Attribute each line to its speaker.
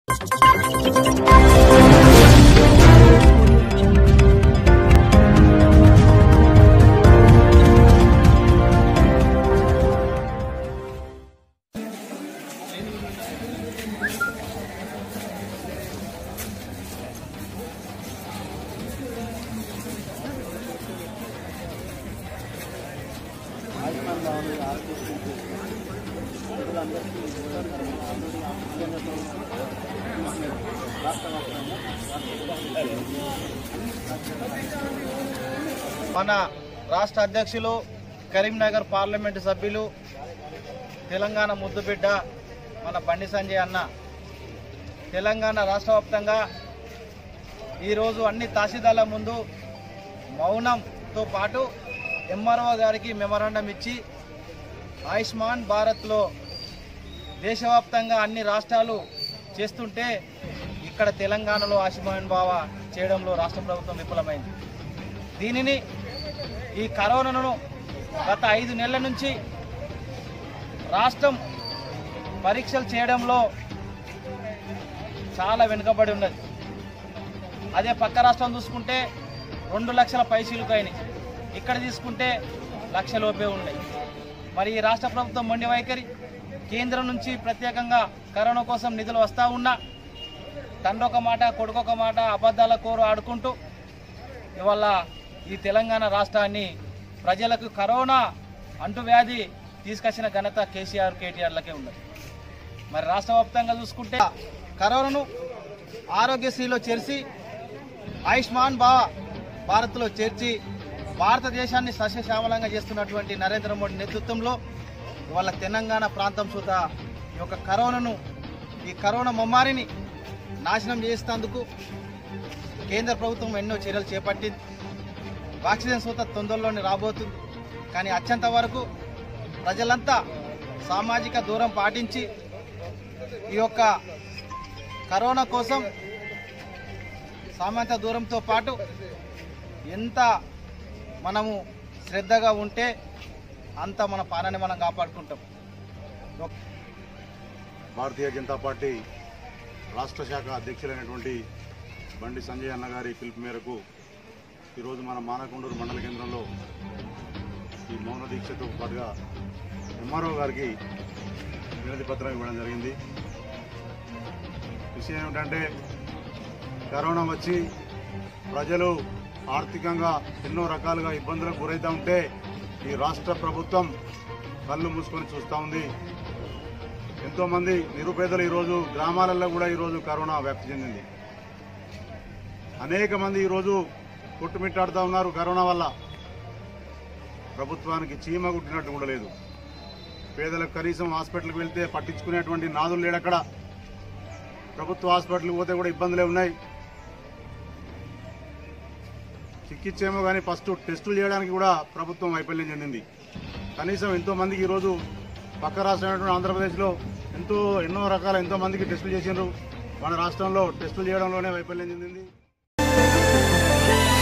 Speaker 1: మన రాష్ట్ర అధ్యక్షులు కరీంనగర్ పార్లమెంటు సభ్యులు తెలంగాణ ముద్దుబిడ్డ మన బండి సంజయ్ అన్న తెలంగాణ రాష్ట్ర వ్యాప్తంగా ఈరోజు అన్ని తహసీల్దార్ల ముందు మౌనంతో పాటు ఎంఆర్ఓ గారికి మెమరాండం ఇచ్చి ఆయుష్మాన్ భారత్లో దేశవ్యాప్తంగా అన్ని రాష్ట్రాలు చేస్తుంటే ఇక్కడ తెలంగాణలో ఆయుష్మాన్ బావ చేయడంలో రాష్ట్ర ప్రభుత్వం విఫలమైంది దీనిని ఈ కరోనాను గత ఐదు నెలల నుంచి రాష్ట్రం పరీక్షలు చేయడంలో చాలా వెనుకబడి ఉన్నది అదే పక్క రాష్ట్రం చూసుకుంటే రెండు లక్షల పైసీలకు అయినాయి ఇక్కడ తీసుకుంటే లక్ష లోపే ఉన్నాయి మరి ఈ రాష్ట్ర ప్రభుత్వం మొండి వైఖరి కేంద్రం నుంచి ప్రత్యేకంగా కరోనా కోసం నిధులు వస్తూ ఉన్నా తండ్రి ఒక మాట కొడుకు ఒక మాట అబద్ధాల కోరు ఆడుకుంటూ ఇవాళ ఈ తెలంగాణ రాష్ట్రాన్ని ప్రజలకు కరోనా అంటువ్యాధి తీసుకొచ్చిన ఘనత కేసీఆర్ కేటీఆర్లకే ఉన్నది మరి రాష్ట్ర వ్యాప్తంగా చూసుకుంటే కరోనాను ఆరోగ్యశ్రీలో చేర్చి ఆయుష్మాన్ భా భారత్లో చేర్చి భారతదేశాన్ని సస్యశ్యామలంగా చేస్తున్నటువంటి నరేంద్ర మోడీ నేతృత్వంలో ఇవాళ తెలంగాణ ప్రాంతం సుత ఈ యొక్క కరోనాను ఈ కరోనా మమ్మారిని నాశనం చేసేందుకు కేంద్ర ప్రభుత్వం ఎన్నో చర్యలు చేపట్టింది వ్యాక్సిన్ సూత తొందరలోనే రాబోతుంది కానీ అత్యంత వరకు ప్రజలంతా సామాజిక దూరం పాటించి ఈ యొక్క కరోనా కోసం సామాజిక దూరంతో పాటు ఎంత మనము శ్రద్ధగా ఉంటే అంత మన పాలన మనం కాపాడుకుంటాం
Speaker 2: భారతీయ జనతా పార్టీ రాష్ట్ర శాఖ అధ్యక్షులైనటువంటి బండి సంజయ్ అన్న గారి పిలుపు మేరకు ఈరోజు మన మానకొండూరు మండల కేంద్రంలో ఈ మౌన దీక్షతో పాటుగా ఎంఆర్ఓ గారికి వినతి పత్రం ఇవ్వడం జరిగింది విషయం ఏమిటంటే కరోనా వచ్చి ప్రజలు ఆర్థికంగా ఎన్నో రకాలుగా ఇబ్బందులకు గురవుతూ ఉంటే ఈ రాష్ట్ర ప్రభుత్వం కళ్ళు మూసుకొని చూస్తూ ఉంది ఎంతోమంది నిరుపేదలు ఈరోజు గ్రామాలలో కూడా ఈరోజు కరోనా వ్యాప్తి చెందింది అనేక మంది ఈరోజు కొట్టుమిట్టాడుతూ ఉన్నారు కరోనా వల్ల ప్రభుత్వానికి చీమ కుట్టినట్టు కూడా లేదు పేదలకు కనీసం హాస్పిటల్కి వెళ్తే పట్టించుకునేటువంటి నాదులు లేడక్కడ ప్రభుత్వ హాస్పిటల్కి పోతే కూడా ఇబ్బందులే ఉన్నాయి చికిత్స ఏమో కానీ ఫస్ట్ టెస్టులు చేయడానికి కూడా ప్రభుత్వం వైఫల్యం చెందింది కనీసం ఎంతో మందికి ఈరోజు పక్క రాష్ట్రమైనటువంటి ఆంధ్రప్రదేశ్లో ఎంతో ఎన్నో రకాల ఎంతో మందికి టెస్టులు చేసిండ్రు మన రాష్ట్రంలో టెస్టులు చేయడంలోనే వైఫల్యం చెందింది